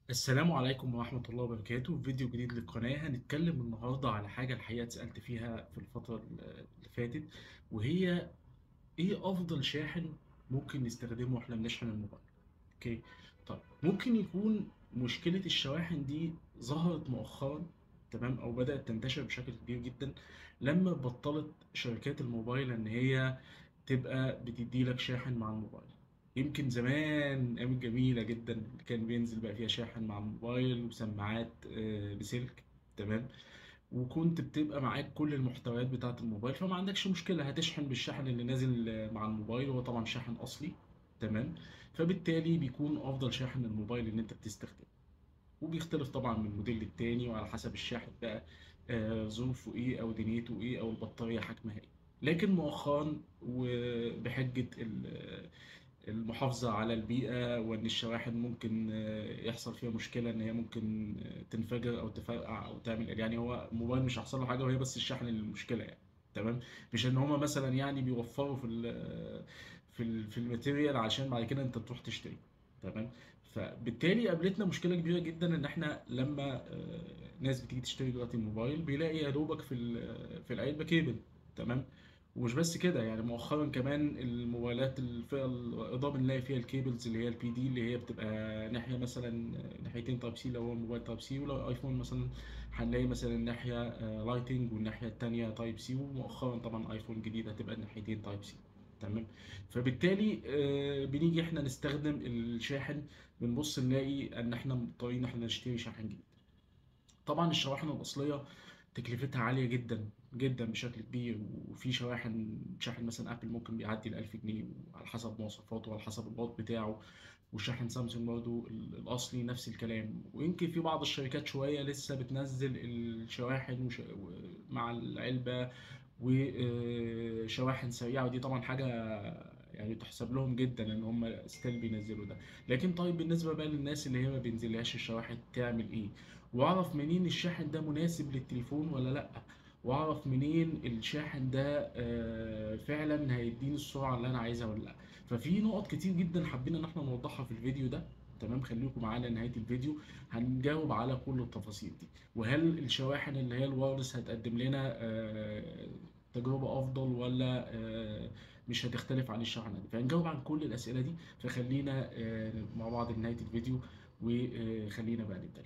السلام عليكم ورحمة الله وبركاته في فيديو جديد للقناة هنتكلم النهاردة على حاجة الحقيقة اتسألت فيها في الفترة اللي فاتت وهي ايه أفضل شاحن ممكن نستخدمه واحنا بنشحن الموبايل اوكي طيب ممكن يكون مشكلة الشواحن دي ظهرت مؤخرا تمام أو بدأت تنتشر بشكل كبير جدا لما بطلت شركات الموبايل إن هي تبقى بتدي لك شاحن مع الموبايل يمكن زمان أيام جميلة جدا اللي كان بينزل بقى فيها شاحن مع الموبايل وسماعات آه، بسلك تمام وكنت بتبقى معاك كل المحتويات بتاعة الموبايل فما عندكش مشكلة هتشحن بالشحن اللي نازل آه، مع الموبايل هو طبعا شاحن أصلي تمام فبالتالي بيكون أفضل شاحن الموبايل إن أنت بتستخدمه وبيختلف طبعا من موديل للتاني وعلى حسب الشاحن بقى آه، ظروفه ايه او دنيته ايه او البطارية حجمها ايه لكن مؤخرا وبحجة ال- المحافظة على البيئة وان الشواحن ممكن آه، يحصل فيها مشكلة ان هي ممكن آه، تنفجر او تفرقع او تعمل يعني هو الموبايل مش هيحصل له حاجة وهي بس الشحن اللي المشكلة يعني تمام مش ان هما مثلا يعني بيوفروا في ال في ال في الماتيريال عشان بعد كده انت تروح تشتري تمام فبالتالي قابلتنا مشكله كبيره جدا ان احنا لما آه، ناس بتيجي تشتري دلوقتي الموبايل بيلاقي يا دوبك في ال- في العلبه كيبل تمام ومش بس كده يعني مؤخرا كمان الموبايلات الفئه الرائده بنلاقي فيها الكيبلز اللي هي البي دي اللي هي بتبقى ناحيه مثلا ناحيتين تايب سي لو هو الموبايل تايب سي ولو ايفون مثلا هنلاقي مثلا ناحيه لايتنج والناحيه التانيه تايب سي ومؤخرا طبعا ايفون جديد هتبقى الناحيتين تايب سي تمام فبالتالي آه، بنيجي احنا نستخدم الشاحن بنبص نلاقي ان احنا مضطرين ان احنا نشتري شاحن جديد طبعا الشواحن الاصليه تكلفتها عاليه جدا جدا بشكل كبير وفي شواحن شاحن مثلا ابل ممكن بيعدي ال 1000 جنيه وعلى حسب مواصفاته وعلى حسب الواط بتاعه وشاحن سامسونج برضو ال- الاصلي نفس الكلام ويمكن في بعض الشركات شويه لسه بتنزل الشواحن وش... مع العلبه وشواحن سريعه ودي طبعا حاجه يعني تحسب لهم جدا ان هم ستيل بينزلوا ده لكن طيب بالنسبه بقى للناس اللي هي ما بينزلهاش الشواحن تعمل ايه واعرف منين الشاحن ده مناسب للتليفون ولا لا واعرف منين الشاحن ده آه، فعلا هيديني السرعه اللي انا عايزها ولا لا ففي نقط كتير جدا حابين ان احنا نوضحها في الفيديو ده تمام خليكم معانا لنهايه الفيديو هنجاوب على كل التفاصيل دي وهل الشواحن اللي هي الوايرلس هتقدم لنا آه، تجربة أفضل ولا آه، مش هتختلف عن الشحنة دي فهنجاوب عن كل الأسئلة دي فخلينا آه، مع بعض لنهاية الفيديو وخلينا بقى نبدأ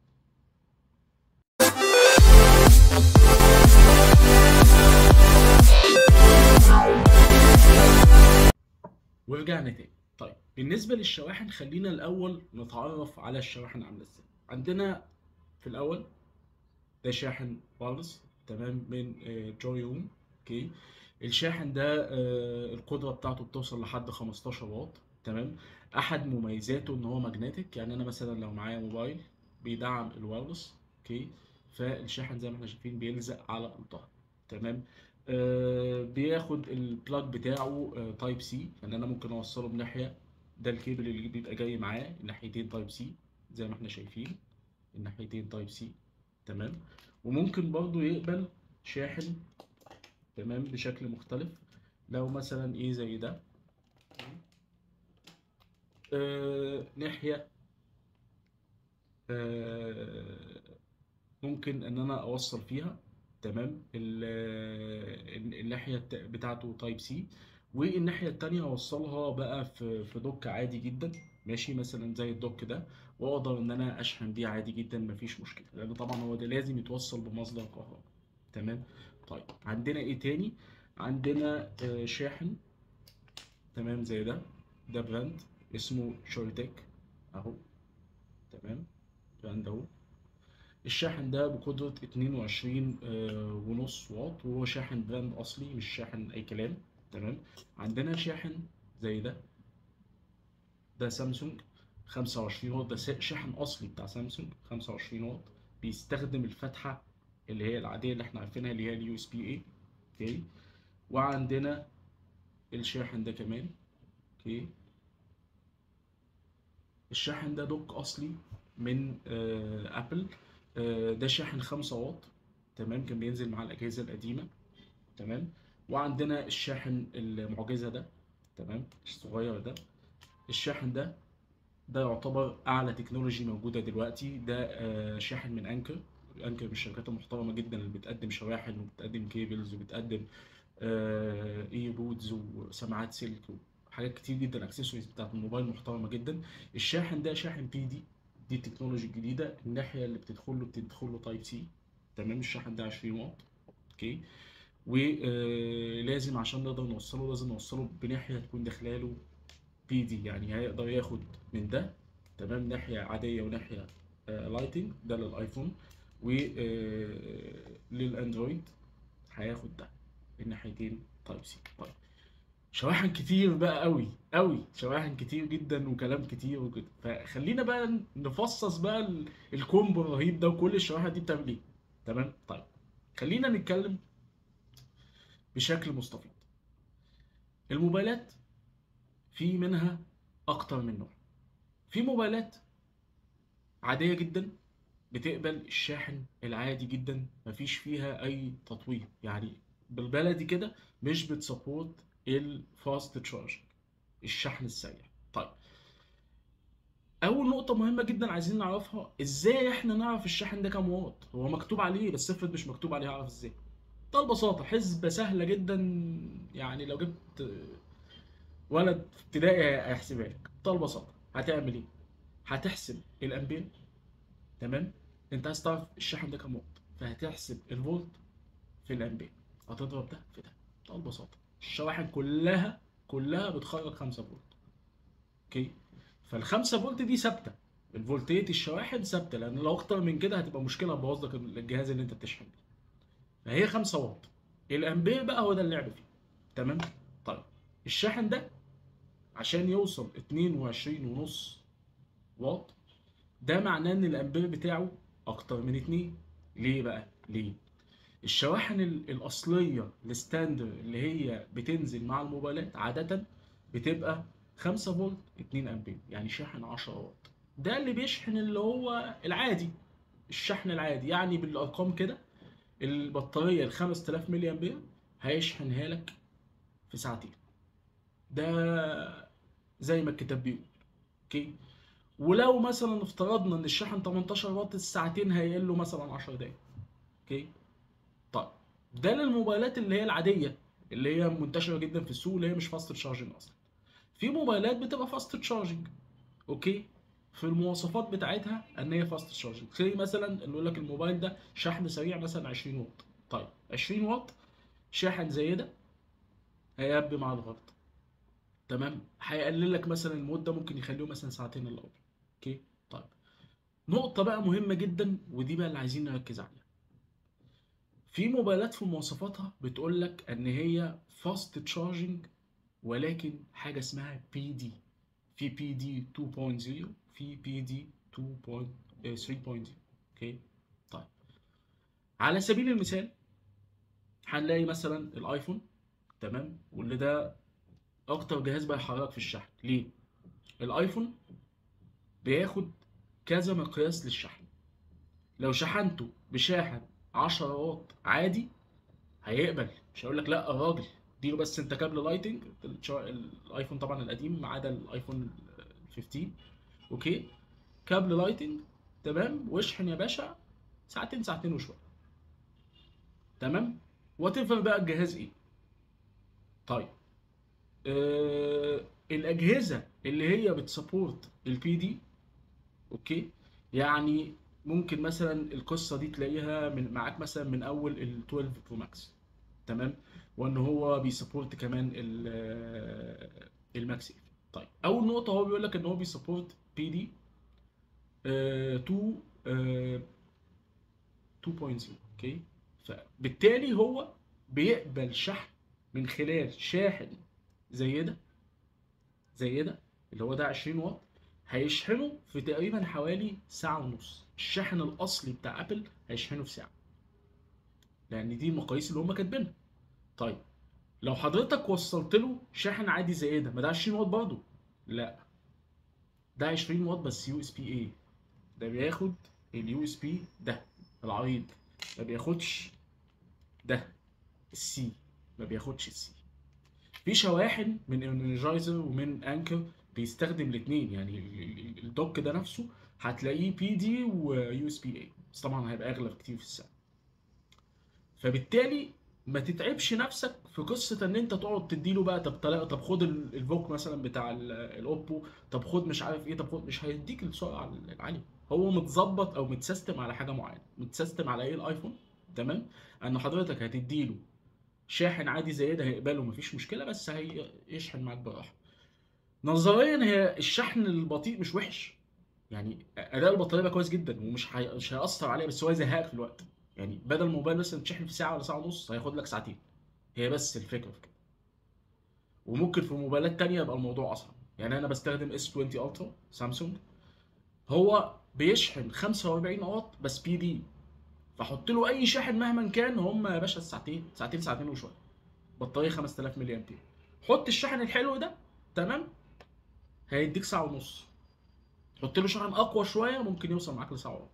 ورجعنا تاني طيب بالنسبة للشواحن خلينا الأول نتعرف على الشواحن عاملة ازاي عندنا في الأول ده شاحن وايرلس تمام من آه، جوي هوم اوكي الشاحن ده آه، القدرة بتاعته بتوصل لحد 15 واط تمام احد مميزاته ان هو ماجنتيك يعني انا مثلا لو معايا موبايل بيدعم الوايرلس اوكي فالشاحن زي ما احنا شايفين بيلزق على الظهر تمام آه بياخد البلاج بتاعه تايب سي يعني انا ممكن اوصله بناحية ده الكيبل اللي بيبقى جاي معاه الناحيتين تايب سي زي ما احنا شايفين الناحيتين تايب سي تمام وممكن برضو يقبل شاحن تمام بشكل مختلف لو مثلا ايه زي ده آه ناحية آه ممكن ان انا اوصل فيها تمام ال- ال- الناحية الت- بتاعته تايب سي والناحية التانية اوصلها بقى في في دوك عادي جدا ماشي مثلا زي الدوك ده واقدر ان انا اشحن بيه عادي جدا مفيش مشكلة لان طبعا هو ده لازم يتوصل بمصدر كهرباء تمام طيب عندنا ايه تاني عندنا آه، شاحن تمام زي ده ده براند اسمه شورتك اهو تمام براند اهو الشاحن ده بقدرة 22 آه، ونص واط وهو شاحن براند أصلي مش شاحن أي كلام تمام عندنا شاحن زي ده ده سامسونج 25 واط ده س- شاحن أصلي بتاع سامسونج 25 واط بيستخدم الفتحة اللي هي العادية اللي احنا عارفينها اللي هي اليو اس بي اي اوكي وعندنا الشاحن ده كمان اوكي الشاحن ده دوك اصلي من آه، ابل آه، ده شاحن 5 واط تمام كان بينزل مع الاجهزه القديمه تمام وعندنا الشاحن المعجزه ده تمام الصغير ده الشاحن ده ده يعتبر اعلى تكنولوجي موجوده دلوقتي ده آه، شاحن من انكر انكر من الشركات المحترمه جدا اللي بتقدم شواحن وبتقدم كيبلز وبتقدم اي بودز وسماعات سلك وحاجات كتير جدا اكسسوارز بتاعت الموبايل محترمه جدا الشاحن ده شاحن بي دي دي التكنولوجي الجديده الناحيه اللي بتدخل له بتدخل له تايب سي تمام الشاحن ده 20 واط اوكي ولازم عشان نقدر نوصله لازم نوصله بناحيه تكون داخله له بي دي يعني هيقدر ياخد من ده تمام ناحيه عاديه وناحيه لايتنج ده للايفون وللاندرويد هياخد ده الناحيتين تايب سي طيب شواحن كتير بقى قوي قوي شواحن كتير جدا وكلام كتير وكده فخلينا بقى نفصص بقى ال- الكومبو الرهيب ده وكل الشواحن دي بتعمل ايه تمام طيب خلينا نتكلم بشكل مستفيض الموبايلات في منها اكتر من نوع في موبايلات عادية جدا بتقبل الشاحن العادي جدا مفيش فيها اي تطوير يعني بالبلدي كده مش بتسبورت الفاست تشارج الشحن السريع طيب اول نقطة مهمة جدا عايزين نعرفها ازاي احنا نعرف الشاحن ده كام واط هو مكتوب عليه بس افرض مش مكتوب عليه اعرف ازاي ده ببساطة حسبة سهلة جدا يعني لو جبت ولد في ابتدائي هيحسبها لك بكل ببساطة هتعمل ايه هتحسب الامبير تمام انت عايز تعرف الشاحن ده كام واط فهتحسب الفولت في الامبير هتضرب ده في ده بكل ببساطة الشواحن كلها كلها بتخرج 5 فولت اوكي فالخمسة فولت دي ثابته الفولتيه الشواحن ثابته لان لو اكتر من كده هتبقى مشكله تبوظ لك الجهاز اللي انت بتشحن بيه فهي 5 واط الامبير بقى هو ده اللعب فيه تمام طيب الشاحن ده عشان يوصل 22 ونص واط ده معناه ان الامبير بتاعه اكتر من 2 ليه بقى ليه الشواحن ال- الاصليه الستاندر اللي هي بتنزل مع الموبايلات عاده بتبقى 5 فولت 2 امبير يعني شاحن 10 واط ده اللي بيشحن اللي هو العادي الشحن العادي يعني بالارقام كده البطاريه ال 5000 ملي امبير هيشحنها لك في ساعتين ده زي ما الكتاب بيقول اوكي ولو مثلا افترضنا ان الشحن 18 واط الساعتين هيقلوا مثلا 10 دقايق اوكي طيب ده للموبايلات اللي هي العاديه اللي هي منتشره جدا في السوق اللي هي مش فاست تشارجنج اصلا في موبايلات بتبقى فاست تشارجنج اوكي في المواصفات بتاعتها ان هي فاست تشارجنج زي مثلا اللي يقول لك الموبايل ده شحن سريع مثلا 20 واط طيب 20 واط شاحن زي ده هيقبل مع الغلط تمام هيقلل لك مثلا المده ممكن يخليه مثلا ساعتين الا ربع اوكي طيب نقطه بقى مهمه جدا ودي بقى اللي عايزين نركز عليها في موبايلات في مواصفاتها بتقول لك ان هي فاست تشارجنج ولكن حاجه اسمها بي دي في بي دي 2.0 في بي دي 2.3.0 اوكي طيب على سبيل المثال هنلاقي مثلا الايفون تمام واللي ده اكتر جهاز بيحرك في الشحن ليه الايفون بياخد كذا مقياس للشحن لو شحنته بشاحن 10 واط عادي هيقبل مش هيقول لك لا يا راجل اديله بس انت كابل لايتنج الشا- الايفون طبعا القديم ما عدا الايفون 15 اوكي كابل لايتنج تمام واشحن يا باشا ساعتين ساعتين وشويه تمام وات بقى الجهاز ايه طيب آه الاجهزه اللي هي بتسبورت البي دي اوكي يعني ممكن مثلا القصه دي تلاقيها من معاك مثلا من اول ال 12 برو ماكس تمام وان هو بيسبورت كمان ال- الماكس إيف. طيب اول نقطه هو بيقول لك ان هو بيسبورت بي دي 2 آه، 2.0 اوكي فبالتالي هو بيقبل شحن من خلال شاحن زي ده زي ده اللي هو ده 20 واط هيشحنه في تقريبا حوالي ساعة ونص الشاحن الأصلي بتاع أبل هيشحنه في ساعة لأن دي المقاييس اللي هم كاتبينها طيب لو حضرتك وصلت له شاحن عادي زي ده ما ده 20 واط برضه لا ده 20 واط بس يو اس بي ايه ده بياخد اليو اس بي ده العريض ما بياخدش ده السي ما بياخدش السي في شواحن من انرجايزر ومن انكر بيستخدم الاثنين يعني ال- ال- ال- الدوك ده نفسه هتلاقيه بي دي ويو اس بي اي بس طبعا هيبقى اغلى كتير في السعر فبالتالي ما تتعبش نفسك في قصه ان انت تقعد تديله بقى طب طلع- طب خد ال- الفوك مثلا بتاع ال- الاوبو طب خد مش عارف ايه طب خد مش هيديك السرعه العاليه هو متظبط او متسيستم على حاجه معينه متسيستم على ايه الايفون تمام ان حضرتك هتديله شاحن عادي زي ده هيقبله مفيش مشكله بس هيشحن معاك براحه نظريا هي الشحن البطيء مش وحش يعني اداء البطاريه بقى كويس جدا ومش هي... مش هيأثر عليها بس هو هيزهقك في الوقت يعني بدل الموبايل مثلا تشحن في ساعه ولا ساعه ونص هياخد لك ساعتين هي بس الفكره في كده وممكن في موبايلات تانية يبقى الموضوع اصعب يعني انا بستخدم اس 20 الترا سامسونج هو بيشحن 45 واط بس بي دي فحط له اي شاحن مهما كان هم يا باشا ساعتين ساعتين ساعتين وشويه بطاريه 5000 ملي امبير حط الشحن الحلو ده تمام هيديك ساعه ونص حط له شحن اقوى شويه ممكن يوصل معاك لساعه وربع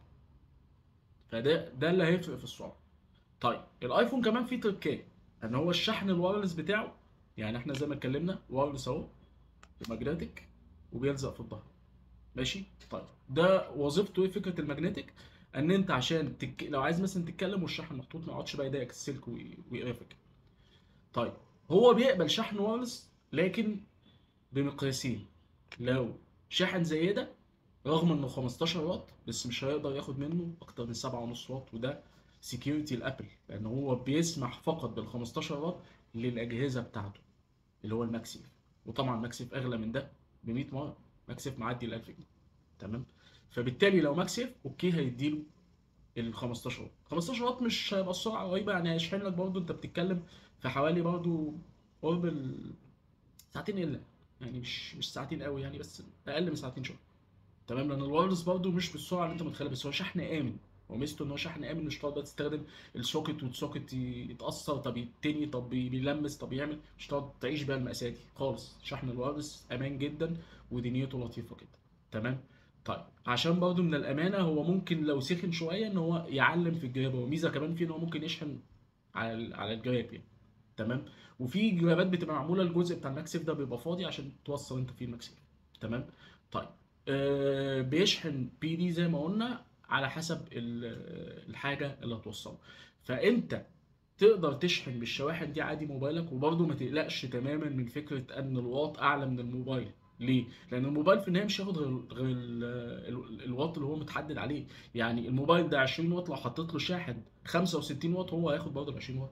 فده ده اللي هيفرق في السرعه طيب الايفون كمان فيه تركايه ان هو الشحن الوايرلس بتاعه يعني احنا زي ما اتكلمنا وايرلس اهو ماجنتيك وبيلزق في الظهر ماشي طيب ده وظيفته ايه فكره الماجنتيك ان انت عشان تك... لو عايز مثلا تتكلم والشحن محطوط ما يقعدش بقى يضايقك السلك وي- ويقرفك طيب هو بيقبل شحن وايرلس لكن بمقياسين لو شاحن زي ده رغم انه 15 واط بس مش هيقدر ياخد منه اكتر من 7.5 واط وده سكيورتي الابل لان هو بيسمح فقط بال 15 واط للاجهزه بتاعته اللي هو الماكسيف وطبعا ماكسيف اغلى من ده ب 100 مره ماكسيف معدي ال 1000 جنيه تمام فبالتالي لو ماكسيف اوكي هيديله ال 15 واط 15 واط مش هيبقى السرعه رهيبه يعني هيشحن لك برضه انت بتتكلم في حوالي برضه قرب ال ساعتين الا يعني مش مش ساعتين قوي يعني بس اقل من ساعتين شويه تمام لان الوايرلس برضه مش بالسرعه اللي انت متخيلها بس هو شحن امن هو ميزته ان هو شحن امن مش تقعد بقى تستخدم السوكت والسوكت يتاثر طب يتني طب بيلمس طب يعمل مش تقعد تعيش بقى المأساة دي خالص شحن الوايرلس امان جدا ودنيته لطيفه جدا تمام طيب عشان برضه من الامانه هو ممكن لو سخن شويه ان هو يعلم في الجراب هو ميزه كمان فيه ان هو ممكن يشحن على ال- على الجراب يعني تمام وفي جرابات بتبقى معموله الجزء بتاع الماكسيف ده بيبقى فاضي عشان توصل انت فيه الماكسيف تمام طيب آه بيشحن بي دي زي ما قلنا على حسب ال- الحاجه اللي هتوصله فانت تقدر تشحن بالشواحن دي عادي موبايلك وبرضه ما تقلقش تماما من فكره ان الواط اعلى من الموبايل ليه؟ لان الموبايل في النهايه مش هياخد غير غير ال- ال- الواط اللي هو متحدد عليه يعني الموبايل ده 20 واط لو حطيت له شاحن 65 واط هو هياخد برضه ال 20 واط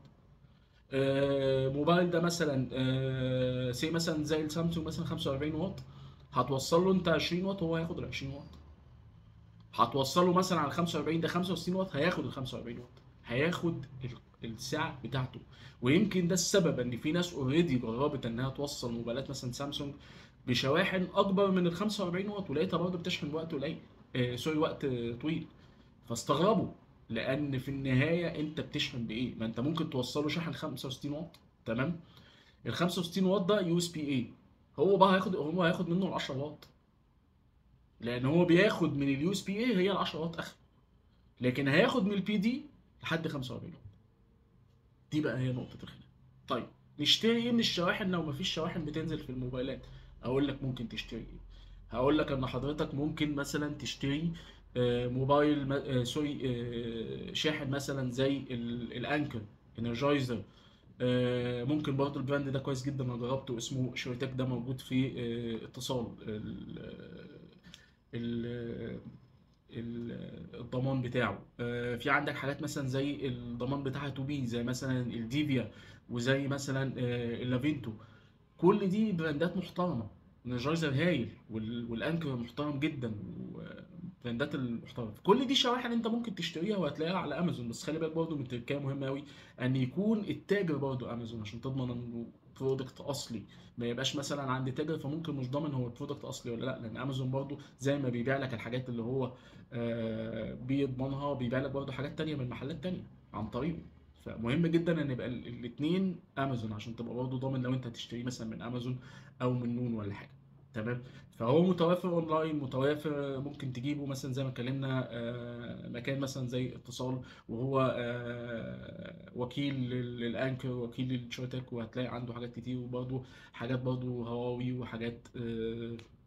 آه، موبايل ده مثلا آه، سي مثلا زي السامسونج مثلا 45 واط هتوصل له انت 20 واط هو هياخد ال 20 واط هتوصله مثلا على 45 ده 65 واط هياخد ال 45 واط هياخد ال- السعه بتاعته ويمكن ده السبب ان في ناس اوريدي جربت انها توصل موبايلات مثلا سامسونج بشواحن اكبر من ال 45 واط ولقيتها برضه بتشحن وقت قليل آه سوري وقت آه، طويل فاستغربوا لان في النهايه انت بتشحن بايه ما انت ممكن توصله شحن 65 واط تمام ال 65 واط ده يو اس بي اي هو بقى هياخد هو هياخد منه ال 10 واط لان هو بياخد من اليو اس بي اي هي ال 10 واط اخر لكن هياخد من البي دي لحد 45 واط دي بقى هي نقطه الخلاف طيب نشتري ايه من الشواحن لو مفيش شواحن بتنزل في الموبايلات اقول لك ممكن تشتري ايه هقول لك ان حضرتك ممكن مثلا تشتري آه، موبايل ما- آه، سوري آه، شاحن مثلا زي ال- الانكر انرجايزر آه، ممكن برضه البراند ده كويس جدا انا جربته اسمه شويتك ده موجود في آه، اتصال ال- ال- ال- الضمان بتاعه آه، في عندك حاجات مثلا زي الضمان بتاعها تو بي زي مثلا الديفيا وزي مثلا آه، اللافينتو كل دي براندات محترمه انرجايزر هايل وال- والانكر محترم جدا وبراندات المحترمه كل دي شواحن انت ممكن تشتريها وهتلاقيها على امازون بس خلي بالك برضه من تركية مهمه قوي ان يكون التاجر برضه امازون عشان تضمن انه برودكت اصلي ما يبقاش مثلا عند تاجر فممكن مش ضامن هو البرودكت اصلي ولا لا لان امازون برضه زي ما بيبيع لك الحاجات اللي هو آه، بيضمنها بيبيع لك برضه حاجات تانية من محلات تانية عن طريقه فمهم جدا ان يبقى الاثنين امازون عشان تبقى برضه ضامن لو انت هتشتري مثلا من امازون او من نون ولا حاجه تمام فهو متوافر اونلاين متوافر ممكن تجيبه مثلا زي ما اتكلمنا آه، مكان مثلا زي اتصال وهو آه، وكيل لل- للانكر وكيل للشوتك وهتلاقي عنده حاجات كتير وبرضه حاجات برضه هواوي وحاجات آه،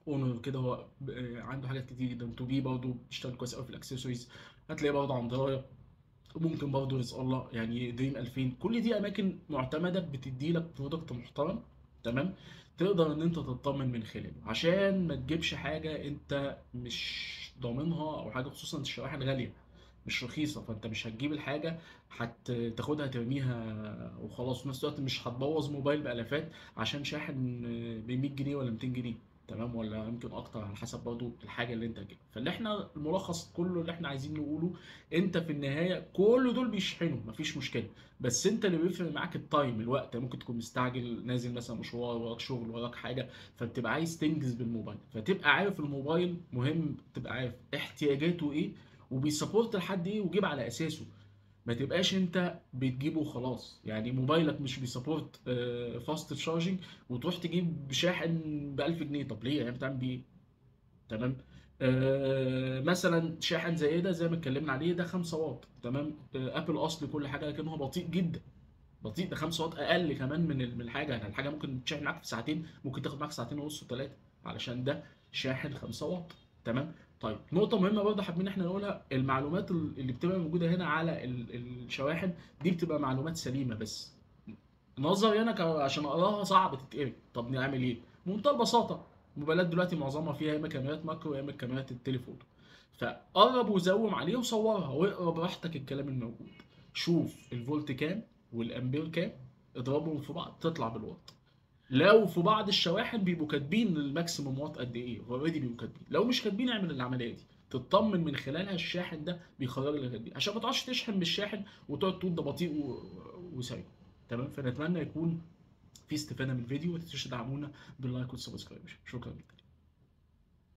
اونر كده هو ب- آه، عنده حاجات كتير جدا تو بي برضه بيشتغل كويس قوي في الاكسسوارز هتلاقيه برضه عند رايا ممكن برضه رزق الله يعني دريم 2000 كل دي اماكن معتمده بتدي لك برودكت محترم تمام تقدر ان انت تطمن من خلاله عشان ما تجيبش حاجه انت مش ضامنها او حاجه خصوصا الشواحن غاليه مش رخيصه فانت مش هتجيب الحاجه هتاخدها ترميها وخلاص في نفس الوقت مش هتبوظ موبايل بالافات عشان شاحن ب 100 جنيه ولا 200 جنيه تمام ولا يمكن اكتر على حسب برضه الحاجه اللي انت هتجيبها فاللي احنا الملخص كله اللي احنا عايزين نقوله انت في النهايه كل دول بيشحنوا مفيش مشكله بس انت اللي بيفرق معاك التايم الوقت ممكن تكون مستعجل نازل مثلا مشوار وراك شغل وراك حاجه فبتبقى عايز تنجز بالموبايل فتبقى عارف الموبايل مهم تبقى عارف احتياجاته ايه وبيسابورت لحد ايه وجيب على اساسه ما تبقاش انت بتجيبه وخلاص يعني موبايلك مش بيسابورت فاست تشارجنج وتروح تجيب شاحن ب 1000 جنيه طب ليه يعني بتعمل بيه ايه تمام آه مثلا شاحن زي ده زي ما اتكلمنا عليه ده 5 واط تمام آه ابل اصل كل حاجه لكن هو بطيء جدا بطيء ده 5 واط اقل كمان من ال- من الحاجه يعني الحاجه ممكن تشحن معاك في ساعتين ممكن تاخد معاك ساعتين ونص وثلاثه علشان ده شاحن 5 واط تمام طيب نقطة مهمة برضه حابين احنا نقولها المعلومات اللي بتبقى موجودة هنا على ال- الشواحن دي بتبقى معلومات سليمة بس نظري انا ك- عشان اقراها صعب تتقري طب نعمل ايه بمنتهى البساطه الموبايلات دلوقتي معظمها فيها يا اما كاميرات ماكرو يا اما كاميرات التليفون فقرب وزوم عليه وصورها واقرا براحتك الكلام الموجود شوف الفولت كام والامبير كام اضربهم في بعض تطلع بالواط لو في بعض الشواحن بيبقوا كاتبين الماكسيموم واط قد ايه اوريدي بيبقوا كاتبين لو مش كاتبين اعمل العمليه دي تطمن من خلالها الشاحن ده بيخرج لك قد ايه عشان ما تقعدش تشحن بالشاحن وتقعد تقول ده بطيء و- وسريع تمام فنتمنى يكون في استفاده من الفيديو وما تنسوش تدعمونا باللايك والسبسكرايب شكرا جدا